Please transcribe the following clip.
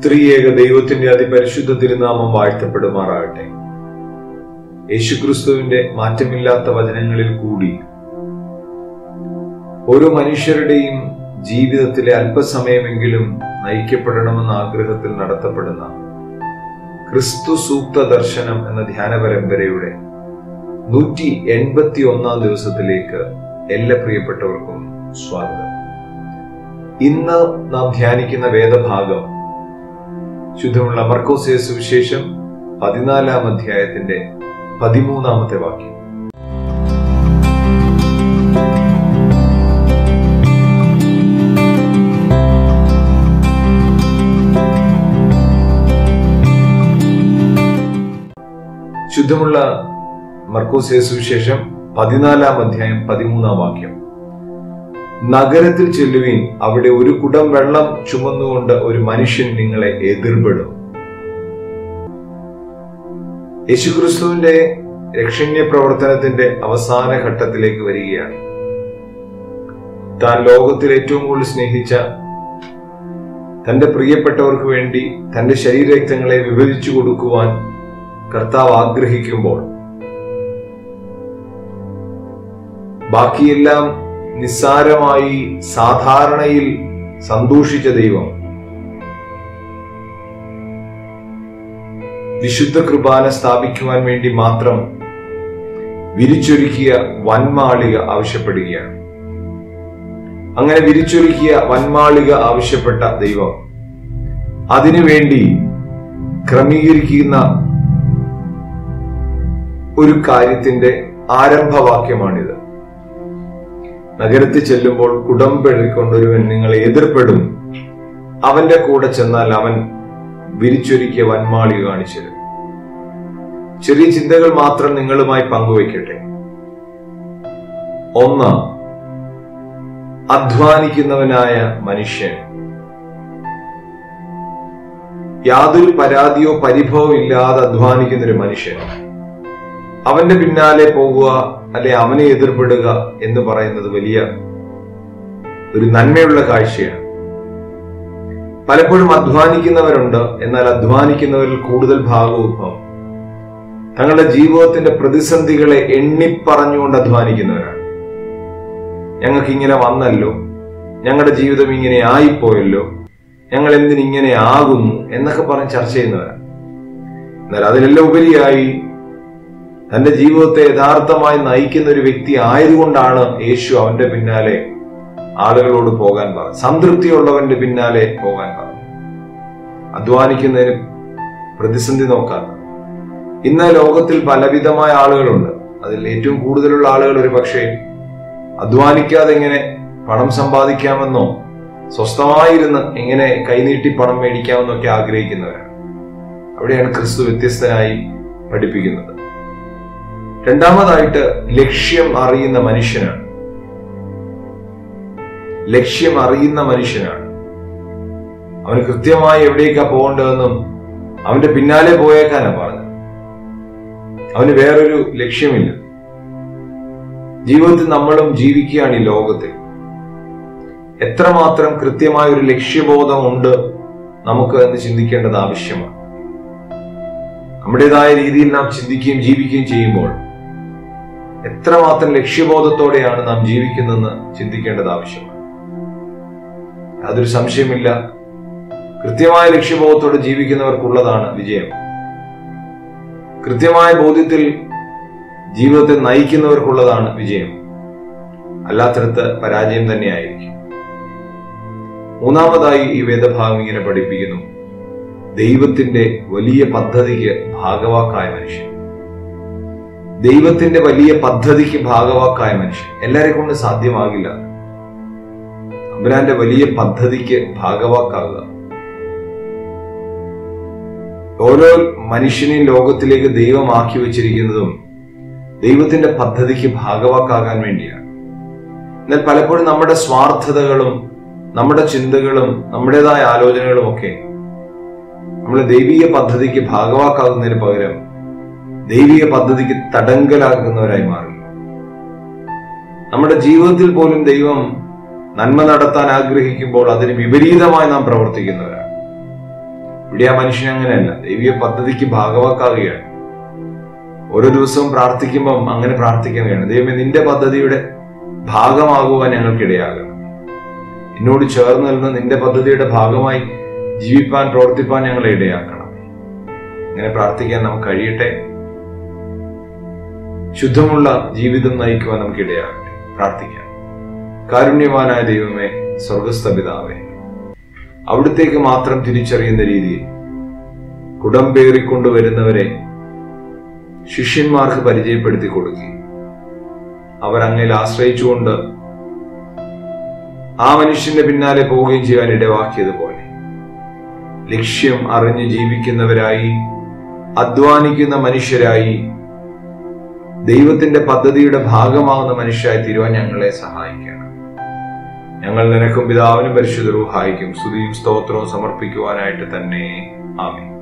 ത്രിയേക ദൈവത്തിന്റെ അതിപരിശുദ്ധ തിരുനാമം വാഴ്ത്തപ്പെടുമാറാകട്ടെ യേശുക്രിസ്തുവിന്റെ മാറ്റമില്ലാത്ത വചനങ്ങളിൽ കൂടി ഓരോ മനുഷ്യരുടെയും ജീവിതത്തിലെ അല്പസമയമെങ്കിലും നയിക്കപ്പെടണമെന്ന ആഗ്രഹത്തിൽ നടത്തപ്പെടുന്ന ക്രിസ്തു സൂക്ത ദർശനം എന്ന ധ്യാന പരമ്പരയുടെ നൂറ്റി എൺപത്തി ഒന്നാം ദിവസത്തിലേക്ക് എല്ലാ പ്രിയപ്പെട്ടവർക്കും സ്വാഗതം ഇന്ന് നാം ധ്യാനിക്കുന്ന വേദഭാഗം ശുദ്ധമുള്ള മർക്കോസിയ സുവിശേഷം പതിനാലാം അധ്യായത്തിന്റെ പതിമൂന്നാമത്തെ വാക്യം ശുദ്ധമുള്ള മർക്കോസിയ സുവിശേഷം പതിനാലാം അധ്യായം പതിമൂന്നാം വാക്യം നഗരത്തിൽ ചെല്ലുവീൻ അവിടെ ഒരു കുടം വെള്ളം ചുമന്നുകൊണ്ട് ഒരു മനുഷ്യൻ നിങ്ങളെ എതിർപ്പെടും യേശുക്രിസ്തുവിന്റെ രക്ഷണ്യ പ്രവർത്തനത്തിന്റെ അവസാന ഘട്ടത്തിലേക്ക് വരികയാണ് താൻ ലോകത്തിൽ ഏറ്റവും കൂടുതൽ സ്നേഹിച്ച തന്റെ പ്രിയപ്പെട്ടവർക്ക് വേണ്ടി തന്റെ ശരീരരക്തങ്ങളെ വിഭജിച്ചു കൊടുക്കുവാൻ കർത്താവ് ആഗ്രഹിക്കുമ്പോൾ ബാക്കിയെല്ലാം നിസ്സാരമായി സാധാരണയിൽ സന്തോഷിച്ച ദൈവം വിശുദ്ധ കൃപാന സ്ഥാപിക്കുവാൻ വേണ്ടി മാത്രം വിരിച്ചൊരുക്കിയ വൻമാളിക ആവശ്യപ്പെടുകയാണ് അങ്ങനെ വിരിച്ചൊരുക്കിയ വൻമാളിക ആവശ്യപ്പെട്ട ദൈവം അതിനുവേണ്ടി ക്രമീകരിക്കുന്ന ഒരു കാര്യത്തിന്റെ ആരംഭവാക്യമാണിത് നഗരത്തിൽ ചെല്ലുമ്പോൾ കുടമ്പെഴുക്കൊണ്ടൊരുവൻ നിങ്ങളെ എതിർപ്പെടും അവന്റെ കൂടെ ചെന്നാൽ അവൻ വിരിച്ചൊരുക്കിയ വൻമാളിക കാണിച്ചു തരും ചെറിയ ചിന്തകൾ മാത്രം നിങ്ങളുമായി പങ്കുവയ്ക്കട്ടെ ഒന്ന് അധ്വാനിക്കുന്നവനായ മനുഷ്യൻ യാതൊരു പരാതിയോ പരിഭവോ ഇല്ലാതെ അധ്വാനിക്കുന്ന ഒരു മനുഷ്യൻ അവന്റെ പിന്നാലെ പോകുക അല്ലെ അവനെ എതിർപ്പെടുക എന്ന് പറയുന്നത് വലിയ ഒരു നന്മയുള്ള കാഴ്ചയാണ് പലപ്പോഴും അധ്വാനിക്കുന്നവരുണ്ട് എന്നാൽ അധ്വാനിക്കുന്നവരിൽ കൂടുതൽ ഭാഗവും തങ്ങളുടെ ജീവിതത്തിന്റെ പ്രതിസന്ധികളെ എണ്ണിപ്പറഞ്ഞുകൊണ്ട് അധ്വാനിക്കുന്നവരാണ് ഞങ്ങൾക്ക് ഇങ്ങനെ വന്നല്ലോ ഞങ്ങളുടെ ജീവിതം ഇങ്ങനെ ആയിപ്പോയല്ലോ ഞങ്ങൾ എന്തിനിങ്ങനെ ആകുന്നു എന്നൊക്കെ പറഞ്ഞ് ചർച്ച ചെയ്യുന്നവരാണ് എന്നാൽ അതിലെല്ലാം ഉപരിയായി തന്റെ ജീവിതത്തെ യഥാർത്ഥമായി നയിക്കുന്ന ഒരു വ്യക്തി ആയതുകൊണ്ടാണ് യേശു അവന്റെ പിന്നാലെ ആളുകളോട് പോകാൻ പറഞ്ഞു സംതൃപ്തിയുള്ളവന്റെ പിന്നാലെ പോകാൻ പറഞ്ഞു അധ്വാനിക്കുന്നതിന് പ്രതിസന്ധി നോക്കാത്ത ഇന്ന് ലോകത്തിൽ പലവിധമായ ആളുകളുണ്ട് അതിൽ ഏറ്റവും കൂടുതലുള്ള ആളുകൾ ഒരു പക്ഷേ അധ്വാനിക്കാതെ എങ്ങനെ പണം സമ്പാദിക്കാമെന്നോ സ്വസ്ഥമായിരുന്ന് എങ്ങനെ കൈനീട്ടി പണം മേടിക്കാമെന്നൊക്കെ ആഗ്രഹിക്കുന്നവരാണ് അവിടെയാണ് ക്രിസ്തു വ്യത്യസ്തനായി പഠിപ്പിക്കുന്നത് രണ്ടാമതായിട്ട് ലക്ഷ്യം അറിയുന്ന മനുഷ്യനാണ് ലക്ഷ്യം അറിയുന്ന മനുഷ്യനാണ് അവന് കൃത്യമായി എവിടേക്കാ പോകേണ്ടതെന്നും അവന്റെ പിന്നാലെ പോയേക്കാനാ പറഞ്ഞത് അവന് വേറൊരു ലക്ഷ്യമില്ല ജീവിതത്തിൽ നമ്മളും ജീവിക്കുകയാണ് ഈ ലോകത്തിൽ എത്രമാത്രം കൃത്യമായ ഒരു ലക്ഷ്യബോധം ഉണ്ട് നമുക്ക് എന്ന് ചിന്തിക്കേണ്ടത് ആവശ്യമാണ് നമ്മുടേതായ രീതിയിൽ നാം ചിന്തിക്കുകയും ജീവിക്കുകയും ചെയ്യുമ്പോൾ എത്രമാത്രം ലക്ഷ്യബോധത്തോടെയാണ് നാം ജീവിക്കുന്നതെന്ന് ചിന്തിക്കേണ്ടത് ആവശ്യമാണ് യാതൊരു സംശയമില്ല കൃത്യമായ ലക്ഷ്യബോധത്തോടെ ജീവിക്കുന്നവർക്കുള്ളതാണ് വിജയം കൃത്യമായ ബോധ്യത്തിൽ ജീവിതത്തെ നയിക്കുന്നവർക്കുള്ളതാണ് വിജയം അല്ലാത്തടത്ത് പരാജയം തന്നെയായിരിക്കും മൂന്നാമതായി ഈ വേദഭാഗം ഇങ്ങനെ പഠിപ്പിക്കുന്നു ദൈവത്തിന്റെ വലിയ പദ്ധതിക്ക് ഭാഗവാക്കായ മനുഷ്യൻ ദൈവത്തിന്റെ വലിയ പദ്ധതിക്ക് ഭാഗവാക്കായ മനുഷ്യൻ എല്ലാരെ കൊണ്ട് സാധ്യമാകില്ല അബ്രാന്റെ വലിയ പദ്ധതിക്ക് ഭാഗവാക്കാകുക ഓരോ മനുഷ്യനെയും ലോകത്തിലേക്ക് ദൈവമാക്കി വെച്ചിരിക്കുന്നതും ദൈവത്തിന്റെ പദ്ധതിക്ക് ഭാഗവാക്കാകാൻ വേണ്ടിയാണ് എന്നാൽ പലപ്പോഴും നമ്മുടെ സ്വാർത്ഥതകളും നമ്മുടെ ചിന്തകളും നമ്മുടേതായ ആലോചനകളും ഒക്കെ നമ്മൾ ദൈവീയ പദ്ധതിക്ക് ഭാഗവാക്കാകുന്നതിന് പകരം ദൈവിക പദ്ധതിക്ക് തടങ്കലാകുന്നവരായി മാറി നമ്മുടെ ജീവിതത്തിൽ പോലും ദൈവം നന്മ നടത്താൻ ആഗ്രഹിക്കുമ്പോൾ അതിന് വിപരീതമായി നാം പ്രവർത്തിക്കുന്നവരാണ് ഇവിടെ ആ മനുഷ്യൻ അങ്ങനെയല്ല ദൈവീയ പദ്ധതിക്ക് ഭാഗവാക്കാകുകയാണ് ഓരോ ദിവസവും പ്രാർത്ഥിക്കുമ്പം അങ്ങനെ പ്രാർത്ഥിക്കാൻ കഴിയണം ദൈവമേ നിന്റെ പദ്ധതിയുടെ ഭാഗമാകുവാൻ ഞങ്ങൾക്കിടയാകണം എന്നോട് ചേർന്ന് നിന്ന് നിന്റെ പദ്ധതിയുടെ ഭാഗമായി ജീവിപ്പാൻ പ്രവർത്തിപ്പാൻ ഞങ്ങളെ ഇടയാക്കണം ഇങ്ങനെ പ്രാർത്ഥിക്കാൻ നമുക്ക് കഴിയട്ടെ ശുദ്ധമുള്ള ജീവിതം നയിക്കുവാൻ നമുക്ക് ഇടയാകട്ടെ പ്രാർത്ഥിക്കാം കാരുണ്യവാനായ ദൈവമേ സ്വർഗസ്ഥ പിതാവേ അവിടത്തേക്ക് മാത്രം തിരിച്ചറിയുന്ന രീതിയിൽ കുടംപേറിക്കൊണ്ടുവരുന്നവരെ ശിഷ്യന്മാർക്ക് പരിചയപ്പെടുത്തി കൊടുക്കുകയും അവർ അങ്ങയിൽ ആശ്രയിച്ചുകൊണ്ട് ആ മനുഷ്യന്റെ പിന്നാലെ പോവുകയും ചെയ്യാൻ ഇടവാക്കിയതുപോലെ ലക്ഷ്യം അറിഞ്ഞ് ജീവിക്കുന്നവരായി അധ്വാനിക്കുന്ന മനുഷ്യരായി ദൈവത്തിന്റെ പദ്ധതിയുടെ ഭാഗമാകുന്ന മനുഷ്യരായി തീരുവാൻ ഞങ്ങളെ സഹായിക്കണം ഞങ്ങൾ നിനക്കും പിതാവിനും പരിശുദ്ധ റൂഹായിക്കും സ്തുതിയും സ്തോത്രവും സമർപ്പിക്കുവാനായിട്ട് തന്നെ ആമേ